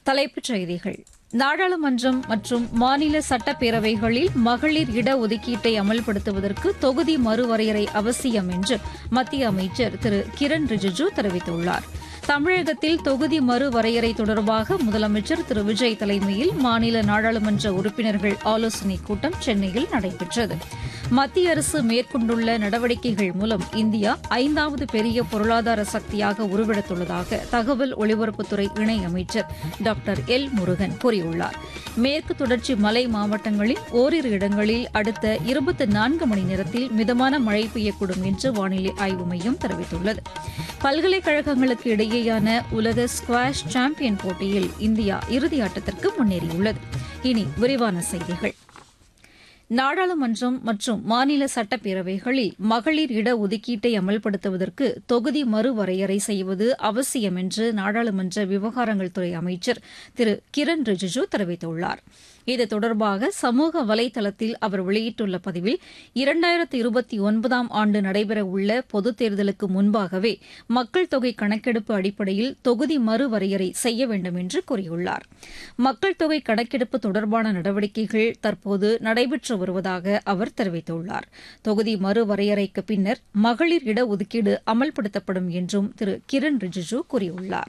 தலைப்புச் செய்திகள் நாடாளுமன்றம் மற்றும் மாநில சட்டப்பேரவைகளில் மகளிர் இடஒதுக்கீட்டை அமல்படுத்துவதற்கு தொகுதி மறுவரையறை அவசியம் என்று மத்திய அமைச்சர் திரு கிரண் ரிஜிஜு தெரிவித்துள்ளார் தமிழகத்தில் தொகுதி மறுவரையறை தொடர்பாக முதலமைச்சர் திரு விஜய் தலைமையில் மாநில நாடாளுமன்ற உறுப்பினர்கள் ஆலோசனைக் கூட்டம் சென்னையில் நடைபெற்றது மத்திய அரசு மேற்கொண்டுள்ள நடவடிக்கைகள் மூலம் இந்தியா ஐந்தாவது பெரிய பொருளாதார சக்தியாக உருவெடுத்துள்ளதாக தகவல் ஒலிபரப்புத்துறை இணையமைச்சர் டாக்டர் எல் முருகன் கூறியுள்ளார் மேற்கு தொடர்ச்சி மலை மாவட்டங்களில் ஓரிரு இடங்களில் அடுத்த இருபத்தி நான்கு மணி நேரத்தில் மிதமான மழை பெய்யக்கூடும் என்று வானிலை ஆய்வு மையம் தெரிவித்துள்ளது பல்கலைக்கழகங்களுக்கு இடையேயான உலக ஸ்குவாஷ் சாம்பியன் போட்டியில் இந்தியா இறுதி ஆட்டத்திற்கு முன்னேறியுள்ளது இனி விரிவான செய்திகள் நாடாளுமன்றம் மற்றும் மாநில சட்டப்பேரவைகளில் மகளிர் இடஒதுக்கீட்டை அமல்படுத்துவதற்கு தொகுதி மறுவரையறை செய்வது அவசியம் என்று நாடாளுமன்ற விவகாரங்கள் துறை அமைச்சர் திரு கிரண் ரிஜிஜு தெரிவித்துள்ளார் இது தொடர்பாக சமூக வலைதளத்தில் அவர் வெளியிட்டுள்ள பதிவில் இரண்டாயிரத்து இருபத்தி ஒன்பதாம் ஆண்டு நடைபெறவுள்ள பொதுத் தேர்தலுக்கு முன்பாகவே மக்கள் தொகை கணக்கெடுப்பு அடிப்படையில் தொகுதி மறுவரையறை செய்ய வேண்டும் என்று கூறியுள்ளார் மக்கள் தொகை கணக்கெடுப்பு தொடர்பான நடவடிக்கைகள் தற்போது நடைபெற்று வருவதாக அவர் தெரிவித்துள்ளார் தொகுதி மறுவரையறைக்கு பின்னர் மகளிர் இடஒதுக்கீடு அமல்படுத்தப்படும் என்றும் திரு கிரண் ரிஜிஜு கூறியுள்ளார்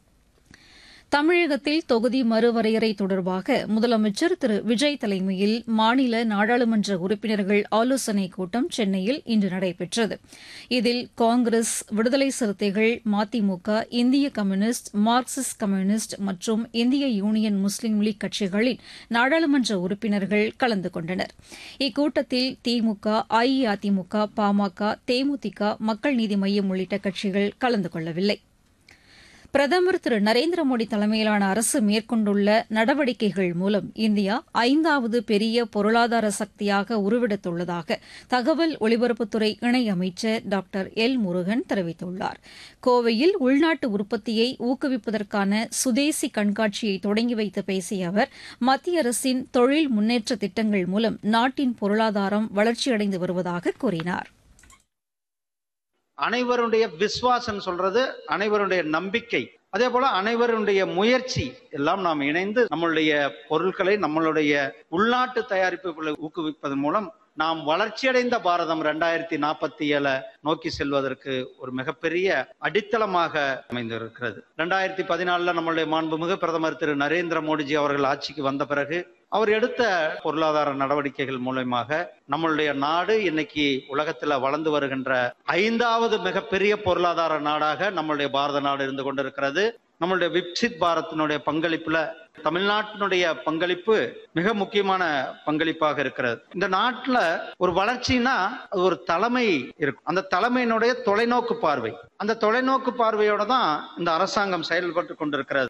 தமிழகத்தில் தொகுதி மறுவரையறை தொடர்பாக முதலமைச்சர் திரு விஜய் தலைமையில் மாநில நாடாளுமன்ற உறுப்பினர்கள் ஆலோசனைக் கூட்டம் சென்னையில் இன்று நடைபெற்றது இதில் காங்கிரஸ் விடுதலை சிறுத்தைகள் மதிமுக இந்திய கம்யூனிஸ்ட் மார்க்சிஸ்ட் கம்யூனிஸ்ட் மற்றும் இந்திய யூனியன் முஸ்லீம் லீக் கட்சிகளின் நாடாளுமன்ற உறுப்பினர்கள் கலந்து கொண்டனர் இக்கூட்டத்தில் திமுக அஇஅதிமுக பாமக தேமுதிக மக்கள் நீதி மய்யம் உள்ளிட்ட கட்சிகள் கலந்து கொள்ளவில்லை பிரதமர் திரு நரேந்திர மோடி தலைமையிலான அரசு மேற்கொண்டுள்ள நடவடிக்கைகள் மூலம் இந்தியா ஐந்தாவது பெரிய பொருளாதார சக்தியாக உருவெடுத்துள்ளதாக தகவல் ஒலிபரப்புத்துறை இணையமைச்சர் டாக்டர் எல் முருகன் தெரிவித்துள்ளார் கோவையில் உள்நாட்டு உற்பத்தியை ஊக்குவிப்பதற்கான சுதேசி கண்காட்சியை தொடங்கி வைத்து பேசிய அவர் மத்திய அரசின் தொழில் முன்னேற்ற திட்டங்கள் மூலம் நாட்டின் பொருளாதாரம் வளர்ச்சியடைந்து வருவதாக கூறினார் அனைவருடைய விஸ்வாசம் சொல்றது அனைவருடைய நம்பிக்கை அதே போல அனைவருடைய முயற்சி எல்லாம் நாம் இணைந்து நம்மளுடைய பொருட்களை நம்மளுடைய உள்நாட்டு தயாரிப்புகளை ஊக்குவிப்பதன் மூலம் நாம் வளர்ச்சியடைந்த பாரதம் ரெண்டாயிரத்தி நாற்பத்தி ஏழை நோக்கி செல்வதற்கு ஒரு மிகப்பெரிய அடித்தளமாக அமைந்திருக்கிறது ரெண்டாயிரத்தி பதினாலுல நம்மளுடைய மாண்புமிகு பிரதமர் திரு நரேந்திர மோடிஜி அவர்கள் ஆட்சிக்கு வந்த பிறகு அவர் எடுத்த பொருளாதார நடவடிக்கைகள் மூலயமாக நம்மளுடைய நாடு இன்னைக்கு உலகத்துல வளர்ந்து வருகின்ற ஐந்தாவது மிகப்பெரிய பொருளாதார நாடாக நம்மளுடைய பாரத நாடு இருந்து கொண்டிருக்கிறது நம்மளுடைய விக்சித் பாரத்தினுடைய பங்களிப்புல தமிழ்நாட்டினுடைய பங்களிப்பு மிக முக்கியமான பங்களிப்பாக இருக்கிறது இந்த நாட்டுல ஒரு வளர்ச்சினா அது ஒரு தலைமை இருக்கும் அந்த தலைமையினுடைய தொலைநோக்கு பார்வை அந்த தொலைநோக்கு பார்வையோட தான் இந்த அரசாங்கம் செயல்பட்டு கொண்டிருக்கிறது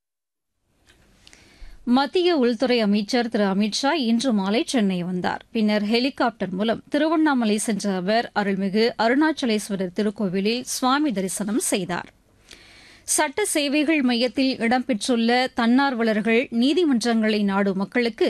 மத்திய உள்துறை அமைச்சர் திரு அமித்ஷா இன்று மாலை சென்னை வந்தார் பின்னர் ஹெலிகாப்டர் மூலம் திருவண்ணாமலை சென்ற அவர் அருள்மிகு அருணாச்சலேஸ்வரர் திருக்கோவிலில் சுவாமி தரிசனம் செய்தார் சட்ட சேவைகள் மையத்தில் இடம்பெற்றுள்ள தன்னார்வலர்கள் நீதிமன்றங்களை நாடும் மக்களுக்கு